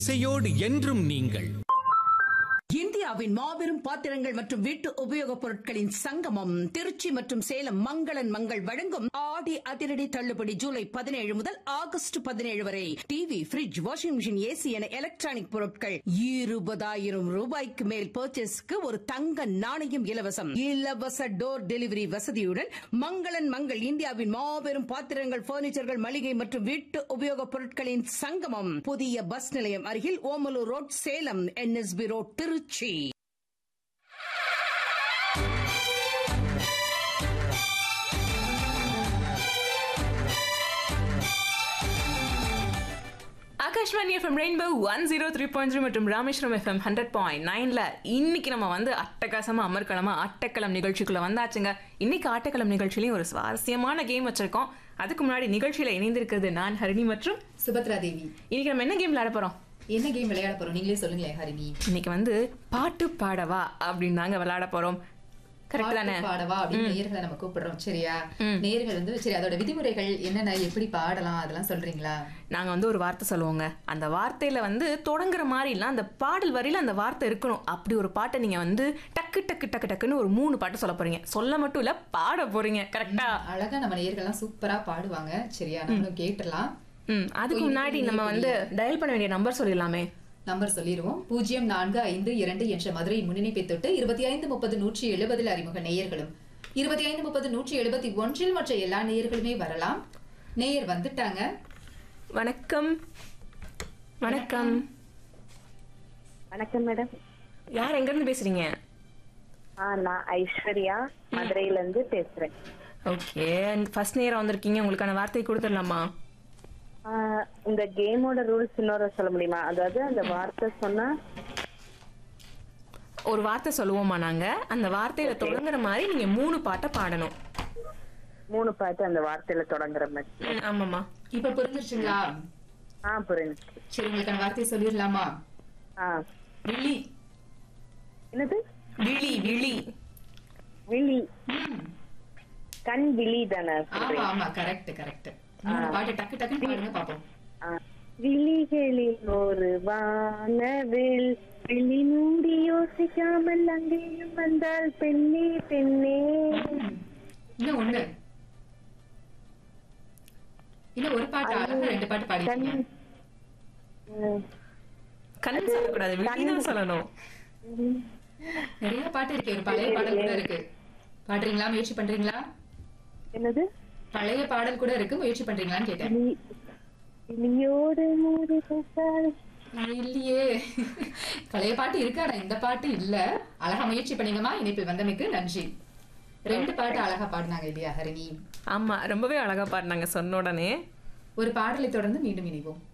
இசையோடு என்றும் நீங்கள் இந்தியாவின் மாபெரும் பாத்திரங்கள் மற்றும் வீட்டு உபயோகப் பொருட்களின் சங்கமம் திருச்சி மற்றும் சேலம் மங்களன் மங்கள் வழங்கும் ஆடி அதிரடி தள்ளுபடி ஜூலை பதினேழு முதல் ஆகஸ்ட் பதினேழு வரை TV fridge washing machine AC என எலக்ட்ரானிக் பொருட்கள் இருபதாயிரம் ரூபாய்க்கு மேல் பர்ச்சேஸ்க்கு ஒரு தங்க நாணயம் இலவசம் இலவச டோர் டெலிவரி வசதியுடன் மங்களன் மங்கள் இந்தியாவின் மாபெரும் பாத்திரங்கள் பர்னிச்சர்கள் மளிகை மற்றும் வீட்டு உபயோகப் பொருட்களின் சங்கமம் புதிய பஸ் நிலையம் அருகில் Omalur road Salem NSB road Tiruchi Akashvani FM rainbow one zero three point three மற்றும் ராமேஸ்வரம் எஃப்எம் ஹண்ட்ரட் பாயிண்ட் நைன்ல இன்னைக்கு நம்ம வந்து அட்டகாசமா அமர்க்களமா ஆட்டக்களம் நிகழ்ச்சிக்குள்ள வந்தாச்சுங்க இன்னைக்கு ஆட்டக்களம் நிகழ்ச்சியிலையும் ஒரு சுவாரஸ்யமான கேம் வச்சிருக்கோம் அதுக்கு முன்னாடி நிகழ்ச்சியில இணைந்திருக்கிறது நான் ஹரிணி மற்றும் சுபத்ரா தேவி இன்னைக்கு நம்ம என்ன கேம் விளையாட போறோம் என்ன கேம் விளையாட போறோம் நீங்களே சொல்லுங்களேன் ஹரிணி இன்னைக்கு வந்து பாட்டு பாடவா அப்படின்னு தாங்க விளையாட போறோம் கரெக்ட் தானே பாட்டு பாடவா அப்படின்னு நேர்களை நம்ம கூப்பிடுறோம் சரியா நேர்கள் வந்து சரி அதோட விதிமுறைகள் என்னென்ன எப்படி பாடலாம் அதெல்லாம் சொல்றீங்களா நாங்க வந்து ஒரு வார்த்தை சொல்லுவோங்க அந்த வார்த்தையில வந்து தொடங்குற மாதிரி இல்ல அந்த பாடல் வரியில அந்த வார்த்தை இருக்கணும் அப்படி ஒரு பாட்டை நீங்க வந்து டக்கு டக்கு டக்கு டக்குன்னு ஒரு மூணு பாட்டு சொல்ல போறீங்க சொல்ல மட்டும் இல்ல பாட போறீங்க கரெக்டா அழகா நம்ம நேர்கள்லாம் சூப்பரா பாடுவாங்க சரியா நம்மளும் கேட்டுடலாம் ம் அதுக்கு முன்னாடி நம்ம வந்து டயல் பண்ண வேண்டிய நம்பர் சொல்லிடலாமே நம்பர் சொல்லிடுவோம் பூஜ்ஜியம் நான்கு ஐந்து இரண்டு என்ற மதுரை முன்னிணைப்பை தொட்டு இருபத்தி ஐந்து முப்பது நூற்றி எழுபதில் அறிமுக நேயர்களும் இருபத்தி ஐந்து முப்பது நூற்றி எழுபத்தி ஒன்றில் மற்ற எல்லா நேயர்களுமே வரலாம் நேயர் வந்துட்டாங்க வணக்கம் வணக்கம் வணக்கம் மேடம் யார் எங்க இருந்து பேசுறீங்க ஆ நான் ஐஸ்வர்யா மதுரையில இருந்து பேசுறேன் ஓகே ஃபர்ஸ்ட் நேரம் வந்திருக்கீங்க உங்களுக்கான வார்த்தை கொடுத்துடலாமா ஆ, இந்த கேமோட ரூல்ஸ் இன்னொரு சொல்ல முடியுமா அதாவது அந்த வார்த்தை சொன்னா ஒரு வார்த்தை சொல்லுவோமா நாங்க அந்த வார்த்தையில தொடங்குற மாதிரி நீங்க மூணு பாட்டை பாடணும் மூணு பாட்டு அந்த வார்த்தையில தொடங்குற மாதிரி ம், ஆமாம்மா இப்ப புரிஞ்சிருச்சுங்களா ஆ புரிஞ்சு சரி உங்களுக்கான வார்த்தை சொல்லிடலாமா ஆ விழி என்னது விழி விழி விழி கண் விழி தானே ஆமா சொல்றீங்க ஆமா கரெக்ட் கரெக்ட் மூணு பாட்டு டக்கு டக்குன்னு பாடுங்க பாப்போம் ஆ. விழிகளில் ஒரு வானவில் விழி மூடி யோசிக்காமல் அங்கேயும் வந்தால் பெண்ணே பெண்ணே இன்னும் ஒண்ணு இன்னும் ஒரு பாட்டு அழகா ரெண்டு பாட்டு பாடிட்டீங்க ம். கண் சொல்லக்கூடாது விழி தான் சொல்லணும் நிறைய பாட்டு இருக்கு ஒரு பழைய பாடல் கூட இருக்கு பாடுறீங்களா முயற்சி பண்றீங்களா என்னது பழைய பாடல் கூட இருக்கு முயற்சி பண்றீங்களான்னு கேட்டேன் கிளி- கிளியோடு மூடி பேசால் நான் இல்லையே பழைய பாட்டு இருக்கு ஆனா இந்த பாட்டு இல்ல அழகா முயற்சி பண்ணீங்கம்மா இணைப்பில் வந்தமைக்கு நன்றி ரெண்டு பாட்டு அழகா பாடினாங்க இல்லையா ஹரிணி ஆமா ரொம்பவே அழகா பாடினாங்க சொன்ன உடனே ஒரு பாடலை தொடர்ந்து மீண்டும் இணைவோம்